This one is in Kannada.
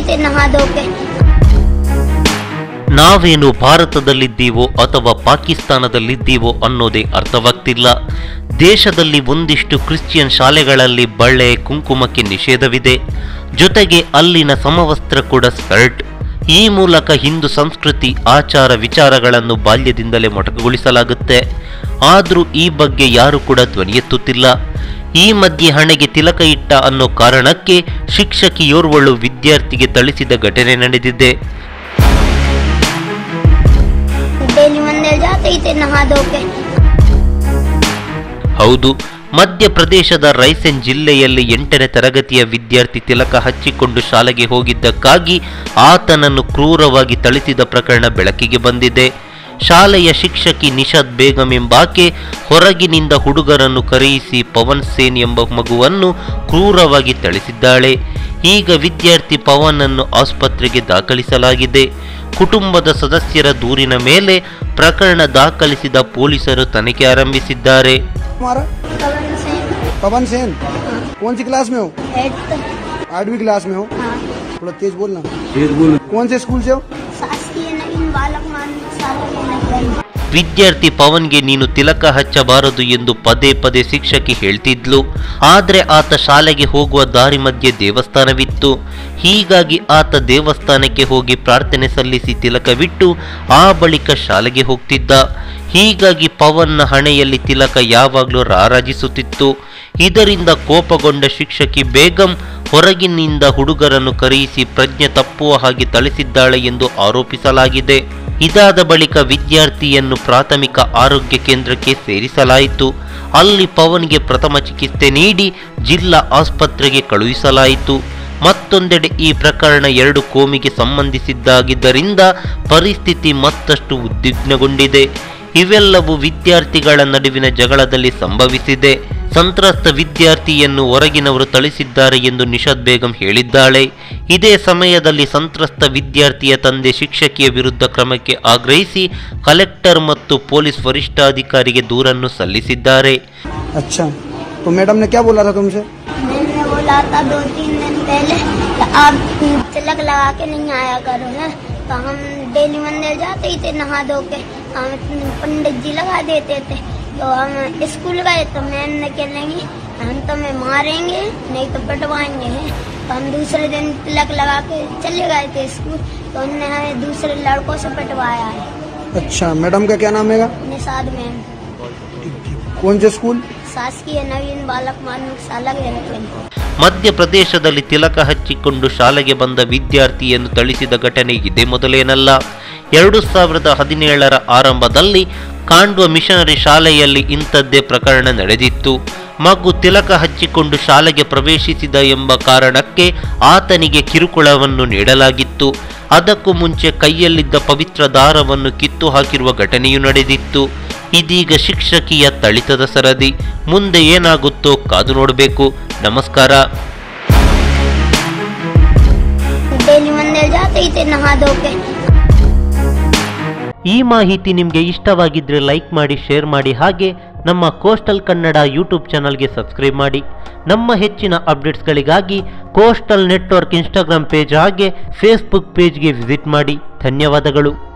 थे नहा धो के ನಾವೇನು ಭಾರತದಲ್ಲಿದ್ದೀವೋ ಅಥವಾ ಪಾಕಿಸ್ತಾನದಲ್ಲಿದ್ದೀವೋ ಅನ್ನೋದೇ ಅರ್ಥವಾಗ್ತಿಲ್ಲ ದೇಶದಲ್ಲಿ ಒಂದಿಷ್ಟು ಕ್ರಿಶ್ಚಿಯನ್ ಶಾಲೆಗಳಲ್ಲಿ ಬಳೆ ಕುಂಕುಮಕ್ಕೆ ನಿಷೇಧವಿದೆ ಜೊತೆಗೆ ಅಲ್ಲಿನ ಸಮವಸ್ತ್ರ ಕೂಡ ಸ್ಕರ್ಟ್ ಈ ಮೂಲಕ ಹಿಂದೂ ಸಂಸ್ಕೃತಿ ಆಚಾರ ವಿಚಾರಗಳನ್ನು ಬಾಲ್ಯದಿಂದಲೇ ಮೊಟಕುಗೊಳಿಸಲಾಗುತ್ತೆ ಆದರೂ ಈ ಬಗ್ಗೆ ಯಾರು ಕೂಡ ಧ್ವನಿ ಎತ್ತುತ್ತಿಲ್ಲ ಈ ಮಧ್ಯೆ ಹಣೆಗೆ ತಿಲಕ ಇಟ್ಟ ಅನ್ನೋ ಕಾರಣಕ್ಕೆ ಶಿಕ್ಷಕಿಯೋರ್ವಳು ವಿದ್ಯಾರ್ಥಿಗೆ ಥಳಿಸಿದ ಘಟನೆ ನಡೆದಿದೆ डेली मंदिर जाते ही थे नहा धो के ಹೌದು ಮಧ್ಯಪ್ರದೇಶದ ರೈಸೆನ್ ಜಿಲ್ಲೆಯಲ್ಲಿ ಎಂಟನೇ ತರಗತಿಯ ವಿದ್ಯಾರ್ಥಿ ತಿಲಕ ಹಚ್ಚಿಕೊಂಡು ಶಾಲೆಗೆ ಹೋಗಿದ್ದಕ್ಕಾಗಿ ಆತನನ್ನು ಕ್ರೂರವಾಗಿ ಥಳಿಸಿದ ಪ್ರಕರಣ ಬೆಳಕಿಗೆ ಬಂದಿದೆ ಶಾಲೆಯ ಶಿಕ್ಷಕಿ ನಿಷಾದ್ ಬೇಗಂ ಎಂಬಾಕೆ ಹೊರಗಿನಿಂದ ಹುಡುಗರನ್ನು ಕರೆಯಿಸಿ ಪವನ್ ಸೇನ್ ಎಂಬ ಮಗುವನ್ನು ಕ್ರೂರವಾಗಿ ಥಳಿಸಿದ್ದಾಳೆ ಈಗ ವಿದ್ಯಾರ್ಥಿ ಪವನ್ ಅನ್ನು ಆಸ್ಪತ್ರೆಗೆ ದಾಖಲಿಸಲಾಗಿದೆ ಕುಟುಂಬದ ಸದಸ್ಯರ ದೂರಿನ ಮೇಲೆ ಪ್ರಕರಣ ದಾಖಲಿಸಿದ ಪೊಲೀಸರು ತನಿಖೆ ಆರಂಭಿಸಿದ್ದಾರೆ हमारा पवन से पवन सेन कौन सी क्लास में हो एट्थ आठवीं क्लास में हो हाँ थोड़ा तेज बोलना तेज बोल कौन से स्कूल से हो शासकीय नवीन बालक मानव शाला में ವಿದ್ಯಾರ್ಥಿ ಪವನ್ಗೆ ನೀನು ತಿಲಕ ಹಚ್ಚಬಾರದು ಎಂದು ಪದೇ ಪದೇ ಶಿಕ್ಷಕಿ ಹೇಳ್ತಿದ್ಲು ಆದರೆ ಆತ ಶಾಲೆಗೆ ಹೋಗುವ ದಾರಿ ಮಧ್ಯೆ ದೇವಸ್ಥಾನವಿತ್ತು ಹೀಗಾಗಿ ಆತ ದೇವಸ್ಥಾನಕ್ಕೆ ಹೋಗಿ ಪ್ರಾರ್ಥನೆ ಸಲ್ಲಿಸಿ ತಿಲಕವಿಟ್ಟು ಆ ಬಳಿಕ ಶಾಲೆಗೆ ಹೋಗ್ತಿದ್ದ ಹೀಗಾಗಿ ಪವನ್ನ ಹಣೆಯಲ್ಲಿ ತಿಲಕ ಯಾವಾಗಲೂ ರಾರಾಜಿಸುತ್ತಿತ್ತು ಇದರಿಂದ ಕೋಪಗೊಂಡ ಶಿಕ್ಷಕಿ ಬೇಗಂ ಹೊರಗಿನಿಂದ ಹುಡುಗರನ್ನು ಕರೆಯಿಸಿ ಪ್ರಜ್ಞೆ ತಪ್ಪುವ ಹಾಗೆ ಥಳಿಸಿದ್ದಾಳೆ ಎಂದು ಆರೋಪಿಸಲಾಗಿದೆ ಇದಾದ ಬಳಿಕ ವಿದ್ಯಾರ್ಥಿಯನ್ನು ಪ್ರಾಥಮಿಕ ಆರೋಗ್ಯ ಕೇಂದ್ರಕ್ಕೆ ಸೇರಿಸಲಾಯಿತು ಅಲ್ಲಿ ಪವನ್ಗೆ ಪ್ರಥಮ ಚಿಕಿತ್ಸೆ ನೀಡಿ ಜಿಲ್ಲಾ ಆಸ್ಪತ್ರೆಗೆ ಕಳುಹಿಸಲಾಯಿತು ಮತ್ತೊಂದೆಡೆ ಈ ಪ್ರಕರಣ ಎರಡು ಕೋಮಿಗೆ ಸಂಬಂಧಿಸಿದ್ದಾಗಿದ್ದರಿಂದ ಪರಿಸ್ಥಿತಿ ಮತ್ತಷ್ಟು ಉದ್ವಿಗ್ನಗೊಂಡಿದೆ ಇವೆಲ್ಲವೂ ವಿದ್ಯಾರ್ಥಿಗಳ ನಡುವಿನ ಜಗಳದಲ್ಲಿ ಸಂಭವಿಸಿದೆ ಸಂತ್ರಸ್ತ ವಿದ್ಯಾರ್ಥಿಯನ್ನು ಹೊರಗಿನವರು ಥಳಿಸಿದ್ದಾರೆ ಎಂದು ನಿಷಾದ್ ಬೇಗಂ ಹೇಳಿದ್ದಾಳೆ ಇದೇ ಸಮಯದಲ್ಲಿ ಸಂತ್ರಸ್ತ ವಿದ್ಯಾರ್ಥಿಯ ತಂದೆ ಶಿಕ್ಷಕಿಯ ವಿರುದ್ಧ ಕ್ರಮಕ್ಕೆ ಆಗ್ರಹಿಸಿ ಕಲೆಕ್ಟರ್ ಮತ್ತು ಪೊಲೀಸ್ ವರಿಷ್ಠಾಧಿಕಾರಿಗೆ ದೂರನ್ನು ಸಲ್ಲಿಸಿದ್ದಾರೆ अच्छा तो मैडम ने क्या बोला था तुमसे मैंने बोला था दो तीन दिन पहले कि आप तिलक लगा के नहीं आया करो है तो हम डेली मंदिर जाते ही थे नहा धो के हम पंडित जी लगा देते थे तो हम स्कूल गए तो मैम ने कहलेंगे हम तुम्हें मारेंगे नहीं तो पिटवाएंगे हैं तो हम दूसरे दिन तिलक लगा के चले गए थे स्कूल तो उनने हमें दूसरे लड़कों से पिटवाया है अच्छा मैडम का क्या नाम है निषाद मैम कौन से स्कूल शासकीय नवीन बालक माध्यमिक शाला गए ಮಧ್ಯಪ್ರದೇಶದಲ್ಲಿ ತಿಲಕ ಹಚ್ಚಿಕೊಂಡು ಶಾಲೆಗೆ ಬಂದ ವಿದ್ಯಾರ್ಥಿಯನ್ನು ಥಳಿಸಿದ ಘಟನೆ ಇದೇ ಮೊದಲೇನಲ್ಲ ಎರಡು ಸಾವಿರದ ಹದಿನೇಳರ ಆರಂಭದಲ್ಲಿ ಕಾಂಡ್ವ ಮಿಷನರಿ ಶಾಲೆಯಲ್ಲಿ ಇಂಥದ್ದೇ ಪ್ರಕರಣ ನಡೆದಿತ್ತು ಮಗು ತಿಲಕ ಹಚ್ಚಿಕೊಂಡು ಶಾಲೆಗೆ ಪ್ರವೇಶಿಸಿದ ಎಂಬ ಕಾರಣಕ್ಕೆ ಆತನಿಗೆ ಕಿರುಕುಳವನ್ನು ನೀಡಲಾಗಿತ್ತು ಅದಕ್ಕೂ ಮುಂಚೆ ಕೈಯಲ್ಲಿದ್ದ ಪವಿತ್ರ ದಾರವನ್ನು ಕಿತ್ತು ಹಾಕಿರುವ ಘಟನೆಯೂ ನಡೆದಿತ್ತು ಇದೀಗ ಶಿಕ್ಷಕಿಯ ತಳಿತದ ಸರದಿ ಮುಂದೆ ಏನಾಗುತ್ತೋ ಕಾದು ನೋಡಬೇಕು ನಮಸ್ಕಾರ डेली मंदिर जाते ही थे नहा धो के ಈ ಮಾಹಿತಿ ನಿಮಗೆ ಇಷ್ಟವಾಗಿದ್ದರೆ ಲೈಕ್ ಮಾಡಿ ಶೇರ್ ಮಾಡಿ ಹಾಗೆ ನಮ್ಮ ಕೋಸ್ಟಲ್ ಕನ್ನಡ ಯೂಟ್ಯೂಬ್ ಚಾನಲ್ಗೆ ಸಬ್ಸ್ಕ್ರೈಬ್ ಮಾಡಿ ನಮ್ಮ ಹೆಚ್ಚಿನ ಅಪ್ಡೇಟ್ಸ್ಗಳಿಗಾಗಿ ಕೋಸ್ಟಲ್ ನೆಟ್ವರ್ಕ್ ಇನ್ಸ್ಟಾಗ್ರಾಮ್ ಪೇಜ್ ಹಾಗೆ ಫೇಸ್ಬುಕ್ ಪೇಜ್ಗೆ ವಿಸಿಟ್ ಮಾಡಿ ಧನ್ಯವಾದಗಳು